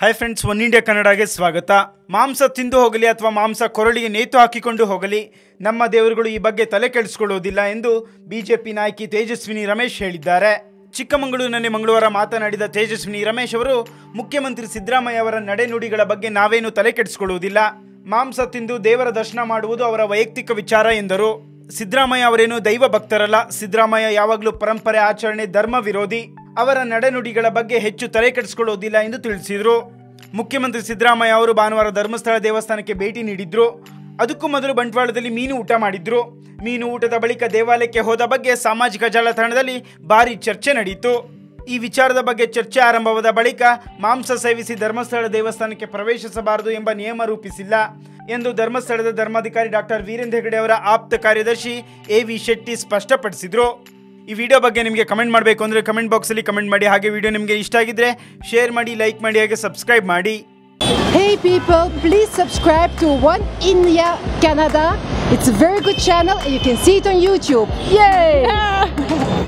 Hi friends one India ಕನ್ನಡಗೆ ಸ್ವಾಗತ ಮಾಂಸ ತಿಂದು ಹೋಗಲಿ ಅಥವಾ ಮಾಂಸ ಕೊರಳಿಗೆ ನೇತು ಹಾಕಿಕೊಂಡು ಹೋಗಲಿ ನಮ್ಮ ದೇವರುಗಳು ಈ ಬಗ್ಗೆ ತಲೆ ಕೆಡಿಸಿಕೊಳ್ಳುವುದಿಲ್ಲ ಎಂದು ಬಿಜೆಪಿ ನಾಯಕಿ ತೇಜಸ್ವಿನಿ ರಮೇಶ್ ಹೇಳಿದ್ದಾರೆ ಚಿಕ್ಕಮಗಳೂರಿನಲ್ಲಿ ಮಂಗಳವಾರ ಮಾತನಾಡಿದ ತೇಜಸ್ವಿನಿ ರಮೇಶ್ ಅವರು ಮುಖ್ಯಮಂತ್ರಿ ಸಿದ್ದರಾಮಯ್ಯ ಅವರ ನಡೆನುಡಿಗಳ ಬಗ್ಗೆ ನಾವೇನು ತಲೆ ಕೆಡಿಸಿಕೊಳ್ಳುವುದಿಲ್ಲ ಮಾಂಸ ತಿಂದು ದೇವರ ದರ್ಶನ ಮಾಡುವುದು ಅವರ ವೈಯಕ್ತಿಕ ವಿಚಾರ ಎಂದರು ಸಿದ್ದರಾಮಯ್ಯ ಅವರೇನು ದೈವ ಭಕ್ತರಲ್ಲ ಸಿದ್ದರಾಮಯ್ಯ ಯಾವಾಗಲೂ ಪರಂಪರೆ ಆಚರಣೆ ಧರ್ಮ ವಿರೋಧಿ ಅವರ ನಡೆನುಡಿಗಳ ಬಗ್ಗೆ ಹೆಚ್ಚು ತಲೆ ಕೆಡಿಸಿಕೊಳ್ಳುವುದಿಲ್ಲ ಎಂದು ತಿಳಿಸಿದರು ಮುಖ್ಯಮಂತ್ರಿ ಸಿದ್ದರಾಮಯ್ಯ ಅವರು ಭಾನುವಾರ ಧರ್ಮಸ್ಥಳ ದೇವಸ್ಥಾನಕ್ಕೆ ಭೇಟಿ ನೀಡಿದ್ರು ಅದಕ್ಕೂ ಮೊದಲು ಬಂಟ್ವಾಳದಲ್ಲಿ ಮೀನು ಊಟ ಮಾಡಿದ್ರು ಮೀನು ಊಟದ ಬಳಿಕ ದೇವಾಲಯಕ್ಕೆ ಹೋದ ಬಗ್ಗೆ ಸಾಮಾಜಿಕ ಜಾಲತಾಣದಲ್ಲಿ ಭಾರಿ ಚರ್ಚೆ ನಡೆಯಿತು ಈ ವಿಚಾರದ ಬಗ್ಗೆ ಚರ್ಚೆ ಆರಂಭವಾದ ಬಳಿಕ ಮಾಂಸ ಸೇವಿಸಿ ಧರ್ಮಸ್ಥಳ ದೇವಸ್ಥಾನಕ್ಕೆ ಪ್ರವೇಶಿಸಬಾರದು ಎಂಬ ನಿಯಮ ರೂಪಿಸಿಲ್ಲ ಎಂದು ಧರ್ಮಸ್ಥಳದ ಧರ್ಮಾಧಿಕಾರಿ ಡಾಕ್ಟರ್ ವೀರೇಂದ್ರ ಹೆಗಡೆ ಅವರ ಆಪ್ತ ಕಾರ್ಯದರ್ಶಿ ಎ ವಿ ಶೆಟ್ಟಿ ಸ್ಪಷ್ಟಪಡಿಸಿದರು ಈ ವಿಡಿಯೋ ಬಗ್ಗೆ ನಿಮಗೆ ಕಮೆಂಟ್ ಮಾಡಬೇಕು ಅಂದರೆ ಕಮೆಂಟ್ ಬಾಕ್ಸಲ್ಲಿ ಕಮೆಂಟ್ ಮಾಡಿ ಹಾಗೆ ವಿಡಿಯೋ ನಿಮಗೆ ಇಷ್ಟ ಆಗಿದ್ರೆ ಶೇರ್ ಮಾಡಿ ಲೈಕ್ ಮಾಡಿ ಹಾಗೆ ಸಬ್ಸ್ಕ್ರೈಬ್ ಮಾಡಿ Hey people, please subscribe to One India Canada. It's a very good channel and you can see it on YouTube. Yay!